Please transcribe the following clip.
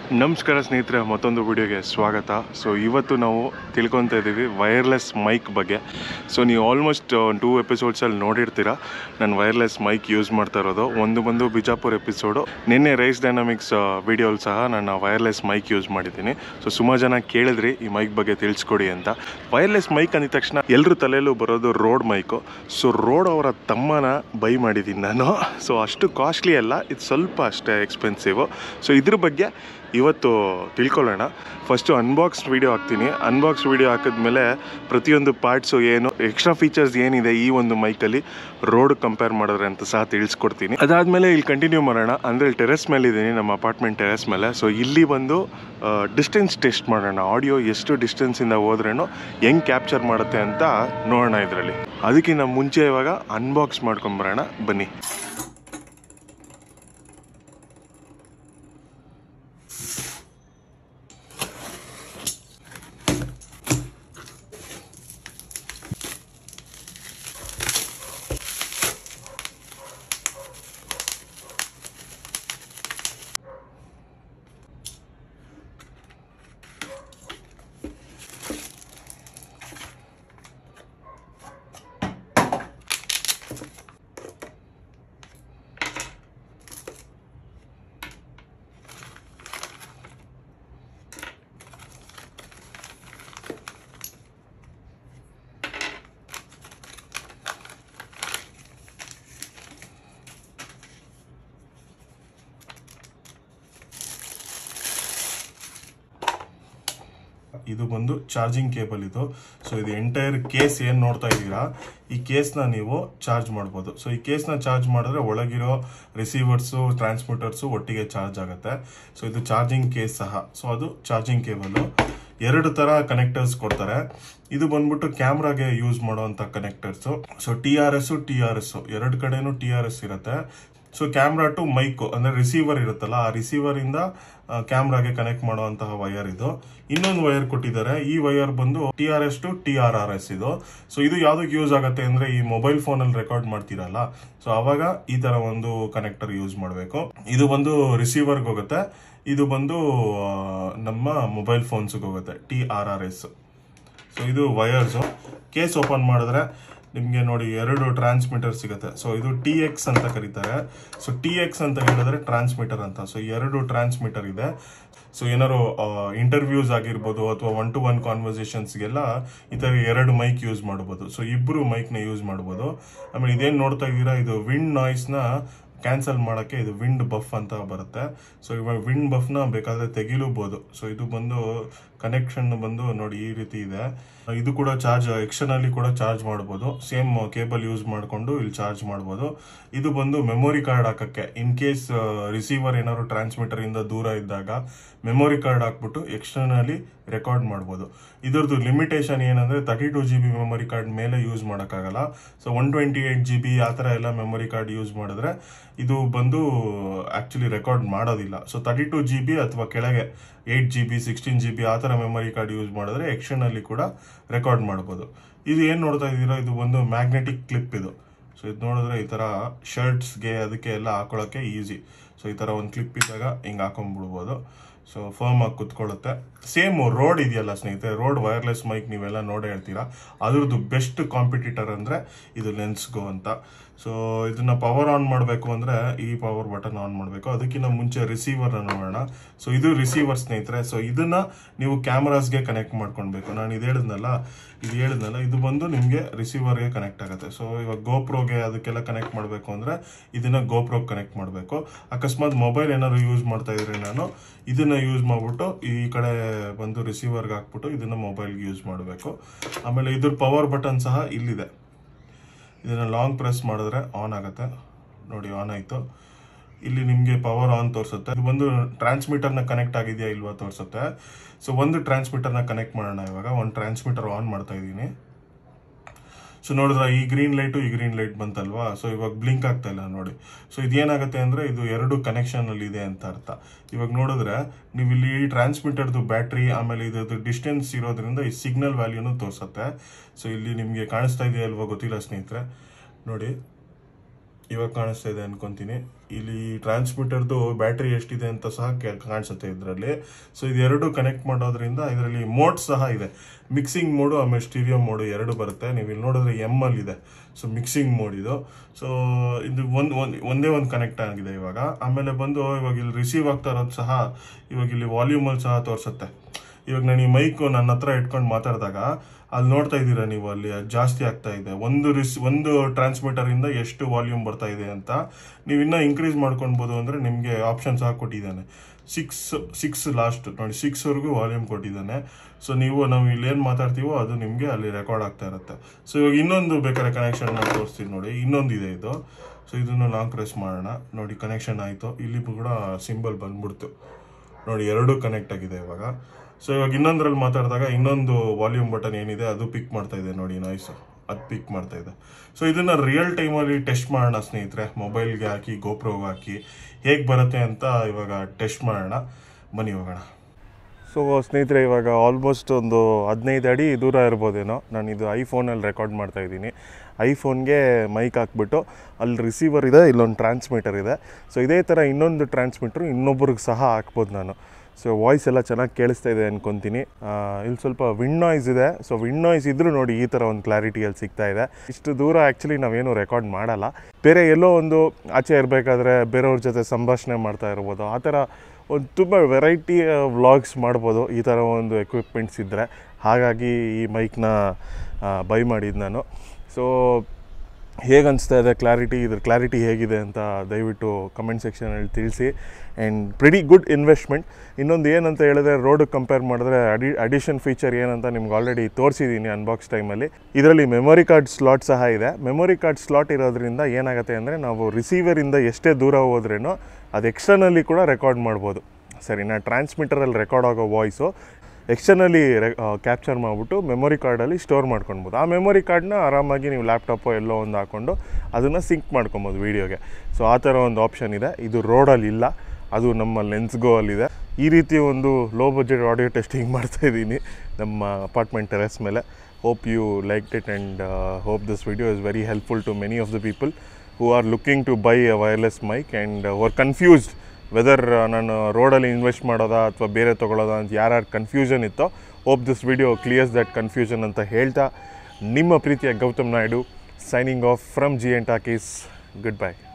ನಮಸ್ಕಾರ ಸ್ನೇಹಿತರೆ ಮತ್ತೊಂದು ವಿಡಿಯೋಗೆ ಸ್ವಾಗತ ಸೊ ಇವತ್ತು ನಾವು ತಿಳ್ಕೊತಾ ಇದ್ದೀವಿ ವೈರ್ಲೆಸ್ ಮೈಕ್ ಬಗ್ಗೆ ಸೊ ನೀವು ಆಲ್ಮೋಸ್ಟ್ ಒಂದು ಟೂ ಎಪಿಸೋಡ್ಸಲ್ಲಿ ನೋಡಿರ್ತೀರ ನಾನು ವೈರ್ಲೆಸ್ ಮೈಕ್ ಯೂಸ್ ಮಾಡ್ತಾ ಇರೋದು ಒಂದು ಬಂದು ಬಿಜಾಪುರ್ ಎಪಿಸೋಡು ನಿನ್ನೆ ರೈಸ್ ಡೈನಾಮಿಕ್ಸ್ ವಿಡಿಯೋಲಿ ಸಹ ನಾನು ವೈರ್ಲೆಸ್ ಮೈಕ್ ಯೂಸ್ ಮಾಡಿದ್ದೀನಿ ಸೊ ಸುಮಾರು ಜನ ಕೇಳಿದ್ರಿ ಈ ಮೈಕ್ ಬಗ್ಗೆ ತಿಳಿಸ್ಕೊಡಿ ಅಂತ ವೈರ್ಲೆಸ್ ಮೈಕ್ ಅಂದಿದ ತಕ್ಷಣ ಎಲ್ಲರ ತಲೆಯಲ್ಲೂ ಬರೋದು ರೋಡ್ ಮೈಕು ಸೊ ರೋಡ್ ಅವರ ತಮ್ಮನ ಬೈ ಮಾಡಿದ್ದೀನಿ ನಾನು ಸೊ ಅಷ್ಟು ಕಾಸ್ಟ್ಲಿ ಅಲ್ಲ ಇದು ಸ್ವಲ್ಪ ಅಷ್ಟೇ ಎಕ್ಸ್ಪೆನ್ಸಿವು ಸೊ ಇದ್ರ ಬಗ್ಗೆ ಇವತ್ತು ತಿಳ್ಕೊಳ್ಳೋಣ ಫಸ್ಟು ಅನ್ಬಾಕ್ಸ್ ವಿಡಿಯೋ ಹಾಕ್ತೀನಿ ಅನ್ಬಾಕ್ಸ್ ವಿಡಿಯೋ ಹಾಕಿದ್ಮೇಲೆ ಪ್ರತಿಯೊಂದು ಪಾರ್ಟ್ಸು ಏನು ಎಕ್ಸ್ಟ್ರಾ ಫೀಚರ್ಸ್ ಏನಿದೆ ಈ ಒಂದು ಮೈಕಲ್ಲಿ ರೋಡ್ ಕಂಪೇರ್ ಮಾಡಿದ್ರೆ ಅಂತ ಸಹ ತಿಳಿಸ್ಕೊಡ್ತೀನಿ ಅದಾದಮೇಲೆ ಇಲ್ಲಿ ಕಂಟಿನ್ಯೂ ಮಾಡೋಣ ಅಂದರೆ ಟೆರೆಸ್ ಮೇಲೆ ಇದ್ದೀನಿ ನಮ್ಮ ಅಪಾರ್ಟ್ಮೆಂಟ್ ಟೆರೆಸ್ ಮೇಲೆ ಸೊ ಇಲ್ಲಿ ಬಂದು ಡಿಸ್ಟೆನ್ಸ್ ಟೆಸ್ಟ್ ಮಾಡೋಣ ಆಡಿಯೋ ಎಷ್ಟು ಡಿಸ್ಟೆನ್ಸಿಂದ ಹೋದ್ರೇನು ಹೆಂಗೆ ಕ್ಯಾಪ್ಚರ್ ಮಾಡುತ್ತೆ ಅಂತ ನೋಡೋಣ ಇದರಲ್ಲಿ ಅದಕ್ಕಿಂತ ಮುಂಚೆ ಇವಾಗ ಅನ್ಬಾಕ್ಸ್ ಮಾಡ್ಕೊಂಬರೋಣ ಬನ್ನಿ ಇದು ಬಂದು ಚಾರ್ಜಿಂಗ್ ಕೇಬಲ್ ಇದು ಸೊ ಇದು ಎಂಟೈರ್ ಕೇಸ್ ಏನು ನೋಡ್ತಾ ಇದ್ದೀರಾ ಈ ಕೇಸ್ನ ನೀವು ಚಾರ್ಜ್ ಮಾಡ್ಬೋದು ಸೊ ಈ ಕೇಸ್ನ ಚಾರ್ಜ್ ಮಾಡಿದ್ರೆ ಒಳಗಿರೋ ರಿಸೀವರ್ಸು ಟ್ರಾನ್ಸ್ಮಿಟರ್ಸು ಒಟ್ಟಿಗೆ ಚಾರ್ಜ್ ಆಗುತ್ತೆ ಸೊ ಇದು ಚಾರ್ಜಿಂಗ್ ಕೇಸ್ ಸಹ ಸೊ ಅದು ಚಾರ್ಜಿಂಗ್ ಕೇಬಲ್ ಎರಡು ತರ ಕನೆಕ್ಟರ್ಸ್ ಕೊಡ್ತಾರೆ ಇದು ಬಂದ್ಬಿಟ್ಟು ಕ್ಯಾಮ್ರಾಗೆ ಯೂಸ್ ಮಾಡುವಂತ connectors so T R S T R S ಎರಡು ಕಡೆನೂ ಟಿ ಆರ್ ಎಸ್ ಇರುತ್ತೆ ಸೊ ಕ್ಯಾಮ್ರಾ ಟು ಮೈಕ್ ಅಂದ್ರೆ ರಿಸೀವರ್ ಇರುತ್ತಲ್ಲ ಆ ರಿಸೀವರ್ ಇಂದ ಕ್ಯಾಮ್ರಾಗೆ ಕನೆಕ್ಟ್ ಮಾಡುವಂತಹ ವೈರ್ ಇದು ಇನ್ನೊಂದು ವೈರ್ ಕೊಟ್ಟಿದ್ದಾರೆ ಈ ವೈರ್ ಬಂದು T R S to T R R S ಇದು ಸೊ ಇದು ಯಾವ್ದಕ್ಕೆ ಯೂಸ್ ಆಗುತ್ತೆ ಅಂದ್ರೆ ಈ ಮೊಬೈಲ್ ಫೋನ್ ಅಲ್ಲಿ ರೆಕಾರ್ಡ್ ಮಾಡ್ತೀರಲ್ಲ ಸೊ ಅವಾಗ ಈ ತರ ಒಂದು ಕನೆಕ್ಟರ್ ಯೂಸ್ ಮಾಡಬೇಕು ಇದು ಬಂದು ರಿಸೀವರ್ಗೆ ಹೋಗುತ್ತೆ ಇದು ಬಂದು ಆ, ನಮ್ಮ ಮೊಬೈಲ್ ಫೋನ್ಸ್ಗೆ ಹೋಗುತ್ತೆ T R R S so ಇದು ವಯರ್ಸು ಕೇಸ್ ಓಪನ್ ಮಾಡಿದ್ರೆ ನಿಮಗೆ ನೋಡಿ ಎರಡು ಟ್ರಾನ್ಸ್ಮಿಟರ್ ಸಿಗುತ್ತೆ ಸೊ ಇದು ಟಿ ಎಕ್ಸ್ ಅಂತ ಕರೀತಾರೆ ಸೊ ಟಿ ಎಕ್ಸ್ ಅಂತ ಹೇಳಿದ್ರೆ ಟ್ರಾನ್ಸ್ಮಿಟರ್ ಅಂತ ಸೊ ಎರಡು ಟ್ರಾನ್ಸ್ಮಿಟರ್ ಇದೆ ಸೊ ಏನಾದ್ರು ಇಂಟರ್ವ್ಯೂಸ್ ಆಗಿರ್ಬೋದು ಅಥವಾ ಒನ್ ಟು ಒನ್ ಕಾನ್ವರ್ಸೇಷನ್ಸ್ಗೆಲ್ಲ ಈ ತರ ಎರಡು ಮೈಕ್ ಯೂಸ್ ಮಾಡ್ಬೋದು ಸೊ ಇಬ್ರು ಮೈಕ್ ನ ಯೂಸ್ ಮಾಡ್ಬೋದು ಆಮೇಲೆ ಇದೇನ್ ನೋಡ್ತಾ ಇದ್ದೀರಾ ಇದು ವಿಂಡ್ ನಾಯ್ಸ್ ನ ಕ್ಯಾನ್ಸಲ್ ಮಾಡಕ್ಕೆ ಇದು ವಿಂಡ್ ಬಫ್ ಅಂತ ಬರುತ್ತೆ ಸೊ ಇವಾಗ ವಿಂಡ್ ಬಫ್ ನ ಬೇಕಾದ್ರೆ ತೆಗಿಲೂಬಹುದು ಸೊ ಇದು ಬಂದು ಕನೆಕ್ಷನ್ ಬಂದು ನೋಡಿ ಈ ರೀತಿ ಇದೆ ಇದು ಕೂಡ ಚಾರ್ಜ್ ಎಕ್ಸ್ಟರ್ನಲಿ ಕೂಡ ಚಾರ್ಜ್ ಮಾಡಬಹುದು ಸೇಮ್ ಕೇಬಲ್ ಯೂಸ್ ಮಾಡಿಕೊಂಡು ಇಲ್ಲಿ ಚಾರ್ಜ್ ಮಾಡಬಹುದು ಇದು ಬಂದು ಮೆಮೊರಿ ಕಾರ್ಡ್ ಹಾಕಕ್ಕೆ ಇನ್ ಕೇಸ್ ರಿಸೀವರ್ ಏನಾದ್ರು ಟ್ರಾನ್ಸ್ಮಿಟರ್ ಇಂದ ದೂರ ಇದ್ದಾಗ ಮೆಮೊರಿ ಕಾರ್ಡ್ ಹಾಕ್ಬಿಟ್ಟು ಎಕ್ಸ್ಟರ್ನಲಿ ರೆಕಾರ್ಡ್ ಮಾಡ್ಬೋದು ಇದ್ರದ್ದು ಲಿಮಿಟೇಷನ್ ಏನಂದ್ರೆ thirty two G B memory card ಮೇಲೆ ಯೂಸ್ ಮಾಡೋಕ್ಕಾಗಲ್ಲ so one twenty eight G B ಆ ಥರ ಎಲ್ಲ ಮೆಮೊರಿ ಕಾರ್ಡ್ ಯೂಸ್ ಮಾಡಿದ್ರೆ ಇದು ಬಂದು ಆಕ್ಚುಲಿ ರೆಕಾರ್ಡ್ ಮಾಡೋದಿಲ್ಲ so thirty two G B ಅಥವಾ ಕೆಳಗೆ eight G B sixteen G B ಆ ಥರ ಮೆಮೊರಿ ಕಾರ್ಡ್ ಯೂಸ್ ಮಾಡಿದ್ರೆ ಎಕ್ಸ್ಟರ್ನಲ್ಲಿ ಕೂಡ ರೆಕಾರ್ಡ್ ಮಾಡ್ಬೋದು ಇದು ಏನು ನೋಡ್ತಾ ಇದ್ದೀರಾ ಇದು ಒಂದು ಮ್ಯಾಗ್ನೆಟಿಕ್ ಕ್ಲಿಪ್ ಇದು ಸೊ ಇದು ನೋಡಿದ್ರೆ ಈ ಥರ ಶರ್ಟ್ಸ್ಗೆ ಅದಕ್ಕೆ ಎಲ್ಲ ಹಾಕೊಳ್ಳೋಕ್ಕೆ ಈಸಿ ಸೊ ಈ ಥರ ಒಂದು ಕ್ಲಿಪ್ ಇದ್ದಾಗ ಹಿಂಗೆ ಹಾಕೊಂಡ್ಬಿಡ್ಬೋದು ಸೊ ಫರ್ಮ್ ಆಗಿ ಕುತ್ಕೊಳ್ಳುತ್ತೆ ಸೇಮ್ ರೋಡ್ ಇದೆಯಲ್ಲ ಸ್ನೇಹಿತರೆ ರೋಡ್ ವೈರ್ಲೆಸ್ ಮೈಕ್ ನೀವೆಲ್ಲ ನೋಡೇ ಹೇಳ್ತೀರಾ ಅದ್ರದ್ದು ಬೆಸ್ಟ್ ಕಾಂಪಿಟೇಟರ್ ಅಂದ್ರೆ ಇದು ಲೆನ್ಸ್ಗೋ ಅಂತ ಸೊ ಇದನ್ನ ಪವರ್ ಆನ್ ಮಾಡಬೇಕು ಅಂದ್ರೆ ಈ ಪವರ್ ಬಟನ್ ಆನ್ ಮಾಡಬೇಕು ಅದಕ್ಕಿಂತ ಮುಂಚೆ ರಿಸೀವರ್ ನೋಡೋಣ ಸೊ ಇದು ರಿಸೀವರ್ ಸ್ನೇಹಿತರೆ ಸೊ ಇದನ್ನ ನೀವು ಕ್ಯಾಮರಾಸ್ಗೆ ಕನೆಕ್ಟ್ ಮಾಡ್ಕೊಳ್ಬೇಕು ನಾನು ಇದು ಹೇಳಿದ್ನಲ್ಲ ಇದು ಹೇಳಿದ್ನಲ್ಲ ಇದು ಬಂದು ನಿಮಗೆ ರಿಸೀವರ್ಗೆ ಕನೆಕ್ಟ್ ಆಗುತ್ತೆ ಸೊ ಇವಾಗ ಗೋಪ್ರೋಗೆ ಅದಕ್ಕೆಲ್ಲ ಕನೆಕ್ಟ್ ಮಾಡಬೇಕು ಅಂದ್ರೆ ಇದನ್ನ ಗೋಪ್ರೋಗೆ ಕನೆಕ್ಟ್ ಮಾಡಬೇಕು ಅಕಸ್ಮಾತ್ ಮೊಬೈಲ್ ಏನಾದ್ರು ಯೂಸ್ ಮಾಡ್ತಾ ಇದ್ರೆ ನಾನು ಇದನ್ನ ಯೂಸ್ ಮಾಡ್ಬಿಟ್ಟು ಈ ಕಡೆ ಬಂದು ರಿಸೀವರ್ಗೆ ಹಾಕ್ಬಿಟ್ಟು ಇದನ್ನ ಮೊಬೈಲ್ಗೆ ಯೂಸ್ ಮಾಡಬೇಕು ಆಮೇಲೆ ಇದ್ರ ಪವರ್ ಬಟನ್ ಸಹ ಇಲ್ಲಿದೆ ಇದನ್ನ ಲಾಂಗ್ ಪ್ರೆಸ್ ಮಾಡಿದ್ರೆ ಆನ್ ಆಗುತ್ತೆ ನೋಡಿ ಆನ್ ಆಯ್ತು ಇಲ್ಲಿ ನಿಮಗೆ ಪವರ್ ಆನ್ ತೋರಿಸುತ್ತೆ ಇದು ಬಂದು ಟ್ರಾನ್ಸ್ಮಿಟರ್ನ ಕನೆಕ್ಟ್ ಆಗಿದೆಯಾ ಇಲ್ವಾ ತೋರಿಸುತ್ತೆ ಸೊ ಒಂದು ಟ್ರಾನ್ಸ್ಮಿಟರ್ನ ಕನೆಕ್ಟ್ ಮಾಡೋಣ ಇವಾಗ ಒಂದು ಟ್ರಾನ್ಸ್ಮಿಟರ್ ಆನ್ ಮಾಡ್ತಾ ಇದ್ದೀನಿ ಸೊ ನೋಡಿದ್ರ ಈ ಗ್ರೀನ್ ಲೈಟು ಈ ಗ್ರೀನ್ ಲೈಟ್ ಬಂತಲ್ವಾ ಸೊ ಇವಾಗ ಬ್ಲಿಂಕ್ ಆಗ್ತಾ ಇಲ್ಲ ನೋಡಿ ಸೊ ಇದೇನಾಗುತ್ತೆ ಅಂದ್ರೆ ಇದು ಎರಡು ಕನೆಕ್ಷನ್ ಅಲ್ಲಿ ಇದೆ ಅಂತ ಅರ್ಥ ಇವಾಗ ನೋಡಿದ್ರೆ ನೀವು ಇಲ್ಲಿ ಟ್ರಾನ್ಸ್ಮಿಟರ್ದು ಬ್ಯಾಟ್ರಿ ಆಮೇಲೆ ಇದ್ರದ್ದು ಡಿಸ್ಟೆನ್ಸ್ ಇರೋದ್ರಿಂದ ಈ ಸಿಗ್ನಲ್ ವ್ಯಾಲ್ಯೂನು ತೋರಿಸುತ್ತೆ ಸೊ ಇಲ್ಲಿ ನಿಮಗೆ ಕಾಣಿಸ್ತಾ ಇದೆಯಾ ಅಲ್ವಾ ಗೊತ್ತಿಲ್ಲ ಸ್ನೇಹಿತರೆ ನೋಡಿ ಇವಾಗ ಕಾಣಿಸ್ತಾ ಇದೆ ಅನ್ಕೊಂತೀನಿ ಇಲ್ಲಿ ಟ್ರಾನ್ಸ್ಮಿಟರ್ದು ಬ್ಯಾಟ್ರಿ ಎಷ್ಟಿದೆ ಅಂತ ಸಹ ಕೆ- ಕಾಣಿಸುತ್ತೆ ಇದರಲ್ಲಿ ಸೊ ಇದೆರಡು ಕನೆಕ್ಟ್ ಮಾಡೋದ್ರಿಂದ ಇದರಲ್ಲಿ ಮೋಡ್ ಸಹ ಇದೆ ಮಿಕ್ಸಿಂಗ್ ಮೋಡು ಆಮೇಲೆ ಸ್ಟೀರಿಯೋ ಮೋಡು ಎರಡು ಬರುತ್ತೆ ನೀವು ಇಲ್ಲಿ ನೋಡಿದ್ರೆ ಎಮ್ ಅಲ್ಲಿ ಇದೆ ಸೊ ಮಿಕ್ಸಿಂಗ್ ಮೋಡ್ ಇದು ಸೊ ಇದು ಒಂದು ಒಂದು ಒಂದೇ ಒಂದು ಕನೆಕ್ಟ್ ಆಗಿದೆ ಇವಾಗ ಆಮೇಲೆ ಬಂದು ಇವಾಗ ಇಲ್ಲಿ ರಿಸೀವ್ ಆಗ್ತಾ ಇರೋದು ಸಹ ಇವಾಗ ಇಲ್ಲಿ ವಾಲ್ಯೂಮಲ್ಲಿ ಸಹ ತೋರಿಸುತ್ತೆ ಇವಾಗ ನಾನು ಈ ಮೈಕ್ ನನ್ನ ಹತ್ರ ಇಟ್ಕೊಂಡು ಮಾತಾಡಿದಾಗ ಅಲ್ಲಿ ನೋಡ್ತಾ ಇದ್ದೀರಾ ನೀವು ಅಲ್ಲಿ ಅದ್ ಜಾಸ್ತಿ ಆಗ್ತಾ ಇದೆ ಒಂದು ರಿಸ್ ಒಂದು ಟ್ರಾನ್ಸ್ಮಿಟರ್ ಇಂದ ಎಷ್ಟು ವಾಲ್ಯೂಮ್ ಬರ್ತಾ ಇದೆ ಅಂತ ನೀವು ಇನ್ನೂ ಇನ್ಕ್ರೀಸ್ ಮಾಡ್ಕೊಳ್ಬೋದು ಅಂದ್ರೆ ನಿಮಗೆ ಆಪ್ಷನ್ ಸಹ ಕೊಟ್ಟಿದ್ದಾನೆ ಸಿಕ್ಸ್ ಸಿಕ್ಸ್ ಲಾಸ್ಟ್ ನೋಡಿ ಸಿಕ್ಸ್ ವರೆಗೂ ವಾಲ್ಯೂಮ್ ಕೊಟ್ಟಿದ್ದಾನೆ ಸೊ ನೀವು ನಾವು ಇಲ್ಲಿ ಏನು ಮಾತಾಡ್ತೀವೋ ಅದು ನಿಮಗೆ ಅಲ್ಲಿ ರೆಕಾರ್ಡ್ ಆಗ್ತಾ ಇರುತ್ತೆ ಸೊ ಇವಾಗ ಇನ್ನೊಂದು ಬೇಕಾದ್ರೆ ಕನೆಕ್ಷನ್ ಮಾಡಿ ತೋರಿಸ್ತೀನಿ ನೋಡಿ ಇನ್ನೊಂದು ಇದೆ ಇದು ಸೊ ಇದನ್ನು ಲಾಂಗ್ ಪ್ರೆಸ್ ಮಾಡೋಣ ನೋಡಿ ಕನೆಕ್ಷನ್ ಆಯಿತು ಇಲ್ಲಿ ಕೂಡ ಸಿಂಬಲ್ ಬಂದ್ಬಿಡ್ತು ನೋಡಿ ಎರಡು ಕನೆಕ್ಟ್ ಆಗಿದೆ ಇವಾಗ ಸೊ ಇವಾಗ ಇನ್ನೊಂದ್ರಲ್ಲಿ ಮಾತಾಡಿದಾಗ ಇನ್ನೊಂದು ವಾಲ್ಯೂಮ್ ಬಟನ್ ಏನಿದೆ ಅದು ಪಿಕ್ ಮಾಡ್ತಾ ಇದೆ ನೋಡಿ ನಾಯ್ಸ್ ಅದು ಪಿಕ್ ಮಾಡ್ತಾ ಇದೆ ಸೊ ಇದನ್ನ ರಿಯಲ್ ಟೈಮಲ್ಲಿ ಟೆಸ್ಟ್ ಮಾಡೋಣ ಸ್ನೇಹಿತರೆ ಮೊಬೈಲ್ಗೆ ಹಾಕಿ ಗೋಪ್ರೋಗೆ ಹಾಕಿ ಹೇಗೆ ಬರುತ್ತೆ ಅಂತ ಇವಾಗ ಟೆಸ್ಟ್ ಮಾಡೋಣ ಬನ್ನಿ ಹೋಗೋಣ ಸೊ ಸ್ನೇಹಿತರೆ ಇವಾಗ ಆಲ್ಮೋಸ್ಟ್ ಒಂದು ಹದಿನೈದು ಅಡಿ ದೂರ ಇರ್ಬೋದೇನೋ ನಾನು ಇದು ಐಫೋನಲ್ಲಿ ರೆಕಾರ್ಡ್ ಮಾಡ್ತಾ ಇದ್ದೀನಿ ಐಫೋನ್ಗೆ ಮೈಕ್ ಹಾಕ್ಬಿಟ್ಟು ಅಲ್ಲಿ ರಿಸೀವರ್ ಇದೆ ಇಲ್ಲೊಂದು ಟ್ರಾನ್ಸ್ಮಿಟರ್ ಇದೆ ಸೊ ಇದೇ ಥರ ಇನ್ನೊಂದು ಟ್ರಾನ್ಸ್ಮಿಟರ್ ಇನ್ನೊಬ್ರಿಗೆ ಸಹ ಹಾಕ್ಬೋದು ನಾನು ಸೊ ವಾಯ್ಸ್ ಎಲ್ಲ ಚೆನ್ನಾಗಿ ಕೇಳಿಸ್ತಾ ಇದೆ ಅನ್ಕೊತೀನಿ ಆ, ಇಲ್ಲಿ ಸ್ವಲ್ಪ ವಿಂಡ್ ನಾಯ್ಸ್ ಇದೆ ಸೊ ವಿಂಡ್ ನಾಯ್ಸ್ ಇದ್ರೂ ನೋಡಿ ಈ ಥರ ಒಂದು ಕ್ಲಾರಿಟಿಯಲ್ಲಿ ಸಿಗ್ತಾ ಇದೆ ಇಷ್ಟು ದೂರ ಆ್ಯಕ್ಚುಲಿ ನಾವೇನು ರೆಕಾರ್ಡ್ ಮಾಡಲ್ಲ ಬೇರೆ ಎಲ್ಲೋ ಒಂದು ಆಚೆ ಇರಬೇಕಾದ್ರೆ ಬೇರೆಯವ್ರ ಜೊತೆ ಸಂಭಾಷಣೆ ಮಾಡ್ತಾ ಇರ್ಬೋದು ಆ ಥರ ಒಂದು ತುಂಬ ವೆರೈಟಿ ವ್ಲಾಗ್ಸ್ ಮಾಡ್ಬೋದು ಈ ಥರ ಒಂದು ಎಕ್ವಿಪ್ಮೆಂಟ್ಸ್ ಇದ್ದರೆ ಹಾಗಾಗಿ ಈ ಮೈಕ್ನ ಬೈ ಮಾಡಿದ್ದು ನಾನು ಸೊ ಹೇಗೆ ಅನಿಸ್ತಾ ಇದೆ ಕ್ಲಾರಿಟಿ ಇದ್ರ ಕ್ಲಾರಿಟಿ ಹೇಗಿದೆ ಅಂತ ದಯವಿಟ್ಟು ಕಮೆಂಟ್ ಸೆಕ್ಷನಲ್ಲಿ ತಿಳಿಸಿ ಆ್ಯಂಡ್ ಪ್ರಿಡಿ ಗುಡ್ ಇನ್ವೆಸ್ಟ್ಮೆಂಟ್ ಇನ್ನೊಂದು ಏನಂತ ಹೇಳಿದ್ರೆ ರೋಡ್ ಕಂಪೇರ್ ಮಾಡಿದ್ರೆ ಅಡಿ ಅಡಿಷನ್ ಫೀಚರ್ ಏನಂತ ನಿಮ್ಗೆ ಆಲ್ರೆಡಿ ತೋರಿಸಿದ್ದೀನಿ ಅನ್ಬಾಕ್ಸ್ ಟೈಮಲ್ಲಿ ಇದರಲ್ಲಿ ಮೆಮೊರಿ ಕಾರ್ಡ್ ಸ್ಲಾಟ್ ಸಹ ಇದೆ ಮೆಮೊರಿ ಕಾರ್ಡ್ ಸ್ಲಾಟ್ ಇರೋದ್ರಿಂದ ಏನಾಗುತ್ತೆ ಅಂದರೆ ನಾವು ರಿಸೀವರಿಂದ ಎಷ್ಟೇ ದೂರ ಹೋದ್ರೇನೋ ಅದು ಎಕ್ಸ್ಟರ್ನಲ್ಲಿ ಕೂಡ ರೆಕಾರ್ಡ್ ಮಾಡ್ಬೋದು ಸರಿನಾ ಟ್ರಾನ್ಸ್ಮಿಟರಲ್ಲಿ ರೆಕಾರ್ಡ್ ಆಗೋ ವಾಯ್ಸು ಎಕ್ಸ್ಟರ್ನಲಿ ಕ್ಯಾಪ್ಚರ್ ಮಾಡಿಬಿಟ್ಟು ಮೆಮೊರಿ ಕಾರ್ಡಲ್ಲಿ ಸ್ಟೋರ್ ಮಾಡ್ಕೊಳ್ಬೋದು ಆ ಮೆಮೊರಿ ಕಾರ್ಡ್ನ ಆರಾಮಾಗಿ ನೀವು ಲ್ಯಾಪ್ಟಾಪೋ ಎಲ್ಲೋ ಒಂದು ಹಾಕ್ಕೊಂಡು ಅದನ್ನು ಸಿಂಕ್ ಮಾಡ್ಕೊಬೋದು ವೀಡಿಯೋಗೆ ಸೊ ಆ ಥರ ಒಂದು ಆಪ್ಷನ್ ಇದೆ ಇದು ರೋಡಲ್ಲಿ ಇಲ್ಲ ಅದು ನಮ್ಮ ಲೆನ್ಸ್ಗೋ ಅಲ್ಲಿದೆ ಈ ರೀತಿ ಒಂದು ಲೋ ಬಜೆಟ್ ಆಡಿಯೋ ಟೆಸ್ಟಿಂಗ್ ಮಾಡ್ತಾ ಇದ್ದೀನಿ ನಮ್ಮ ಅಪಾರ್ಟ್ಮೆಂಟ್ ಟೆರೆಸ್ ಮೇಲೆ hope you like it and hope this video is very helpful to many of the people who are looking to buy a wireless mic and are confused whether ನಾನು ರೋಡಲ್ಲಿ invest ಮಾಡೋದಾ ಅಥವಾ ಬೇರೆ ತೊಗೊಳ್ಳೋದಾ ಅಂತ ಯಾರ್ಯಾರು confusion ಇತ್ತೋ hope this video clears that confusion ಅಂತ ಹೇಳ್ತಾ ನಿಮ್ಮ ಪ್ರೀತಿಯ Gautham Naidu signing off from G N talkies good by